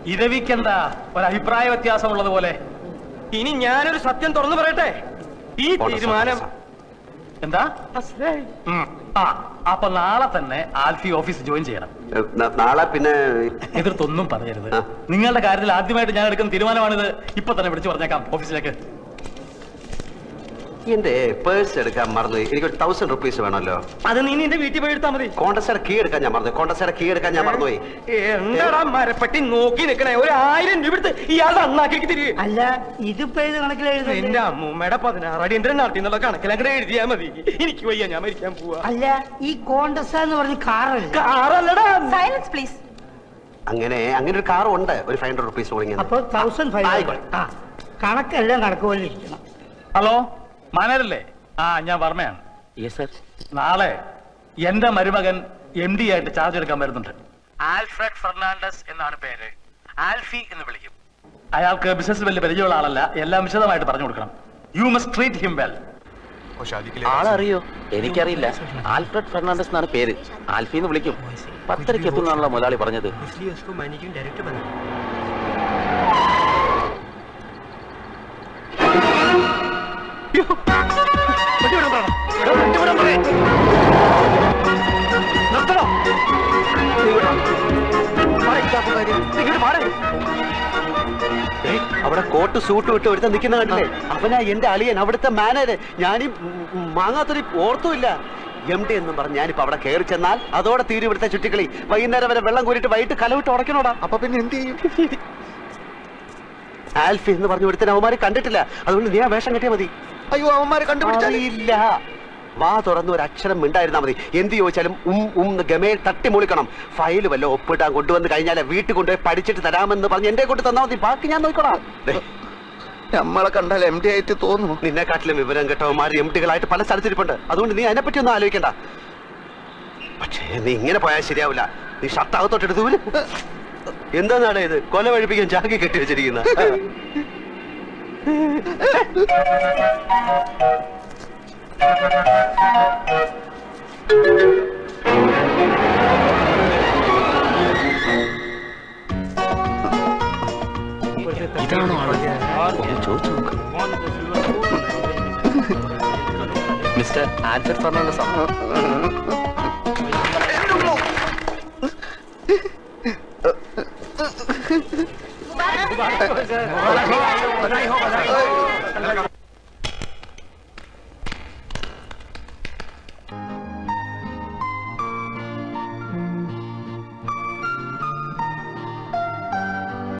ഇരവിക്കണ്ട ഒരു അഭിപ്രായ വ്യത്യാസമുള്ളത് പോലെ ഇനി ഞാനൊരു സത്യം തുറന്നു പറയട്ടെ ഈ തീരുമാനം എന്താ ഉം. ആ അപ്പൊ നാളെ തന്നെ ആൽഫി ഓഫീസ് ജോയിൻ ചെയ്യണം ന- നാളെ പിന്നെ എതിർത്തൊന്നും പറയരുത് ആ. നിങ്ങളുടെ കാര്യത്തിൽ ആദ്യമായിട്ട് ഞാൻ എടുക്കുന്ന തീരുമാനമാണിത് ഇപ്പൊ തന്നെ വിളിച്ചു പറഞ്ഞേക്കാം ഓഫീസിലേക്ക് എന്റെ പേഴ്സ് എടുക്കാൻ മറന്നു എനിക്കൊരു തൗസൻഡ് റുപ്പീസ് വേണമല്ലോ അത് നീ നിന്റെ വീട്ടിൽ പോയി എടുത്താൽ മതി കോണ്ടസയുടെ കീ എടുക്കാൻ ഞാൻ മറന്നു കോണ്ടസയുടെ കീ എടുക്കാൻ ഞാൻ മറന്നുപോയി എന്താടാ മരപ്പെട്ടി നോക്കി നിക്കണേ ഒരു ആയിരം രൂപ എടുത്ത് ഇയാളുടെ അണ്ണാക്കി തിരികെ അല്ല ഇതിപ്പോ ഏത് കണക്കിൽ എന്റെ എഴുതുന്നത് അമ്മൂമ്മയുടെ പതിനാറ് അടിയന്തരം നടത്തി എന്നുള്ള കണക്കിലങ്ങനെ എഴുതിയാ മതി എനിക്ക് വയ്യ ഞാൻ മരിക്കാൻ പോവാ അല്ല ഈ കോണ്ടസ എന്ന് പറഞ്ഞ കാറല്ല കാറല്ലടാ സൈലൻസ് പ്ലീസ് അങ്ങനെ അങ്ങനെ ഒരു കാർ ഉണ്ട് ഒരു ഫൈവ് ഹൺഡ്രഡ് റുപ്പീസ് തുടങ്ങിയത് അപ്പൊ തൗസൻഡ് ഫൈവ് ആയിക്കോട്ടെ. ആ കണക്കെല്ലാം കണക്ക് പോലെ ഇരിക്കണം ഹലോ മാനേജല്ലേ ആ ഞാൻ വർമ്മയാണ് നാളെ എന്റെ മരുമകൻ എം ഡി ആയിട്ട് ചാർജ് എടുക്കാൻ വരുന്നുണ്ട് ആൽഫ്രഡ് ഫെർണാണ്ടസ് എന്നാണ് പേര് ആൽഫി എന്ന് വിളിക്കും അയാൾക്ക് ബിസിനസ് വലിയ പരിചയമുള്ള ആളല്ല എല്ലാം വിശദമായിട്ട് പറഞ്ഞു കൊടുക്കണം you must treat him well ആളറിയോ എനിക്കറിയില്ല ആൽഫ്രഡ് ഫെർണാണ്ടസ് എന്നാണ് പേര് ആൽഫി എന്ന് വിളിക്കും പത്തരയ്ക്ക് എത്തുന്നാണല്ലോ മുതലാളി പറഞ്ഞത് അവിടെ കോട്ട് സൂട്ട് വിട്ട് ഒരുത്ത നിൽക്കുന്ന കണ്ടില്ലേ അവനാ എന്റെ അളിയൻ അവിടുത്തെ മാനേജർ ഞാനീ മാങ്ങാത്തൊരു ഓർത്തുമില്ല എം ഡി എന്നും പറഞ്ഞ് ഞാനിപ്പോ അവിടെ കയറി ചെന്നാൽ അതോടെ തീരും ഇവിടുത്തെ ചുറ്റിക്കളി വൈകുന്നേരം വരെ വെള്ളം കോരിട്ട് വൈകിട്ട് കലവിട്ട് ഉടക്കണോടാ അപ്പൊ പിന്നെ എന്ത് ചെയ്യും ആൽഫി എന്ന് പറഞ്ഞു ഒരുത്തൻ അവന്മാരെ കണ്ടിട്ടില്ല അതുകൊണ്ട് നീ ആ വേഷം കെട്ടിയാ മതി അയ്യോ അവന്മാരെ കണ്ടുപിടിച്ചില്ല വാ തുറന്ന് ഒരു അക്ഷരം മിണ്ടായിരുന്നാ മതി എന്ത് ചോദിച്ചാലും ഉം ഉം എന്ന് ഗമയിൽ തട്ടി മുളിക്കണം ഫയൽ വല്ല ഒപ്പിട്ടാൻ കൊണ്ടുവന്ന് കഴിഞ്ഞാൽ വീട്ടിൽ കൊണ്ടുപോയി പഠിച്ചിട്ട് തരാമെന്ന് പറഞ്ഞ് എന്റെ കൊണ്ട് തന്നാ മതി ബാക്കി ഞാൻ നോക്കണോ നമ്മളെ കണ്ടാൽ എം ഡി ആയിട്ട് തോന്നുന്നു നിന്നെക്കാട്ടിലും വിവരം കേട്ടവന്മാർ എം ഡികളായിട്ട് പല സ്ഥലത്തിരിപ്പുണ്ട് അതുകൊണ്ട് നീ അതിനെപ്പറ്റി ഒന്നും ആലോചിക്കണ്ട പക്ഷേ നീ ഇങ്ങനെ പോയാൽ ശരിയാവില്ല നീ ഷർട്ട് അകത്തോട്ടെടുത്തു എന്താന്നാണ് ഇത് കൊല വഴിപ്പിക്കാൻ ചാക്കി കെട്ടി വെച്ചിരിക്കുന്ന ചോദിച്ചു നോക്ക് മിസ്റ്റർ ആൽഫ്രഡ് ഫെർണാണ്ടസ് ആണ്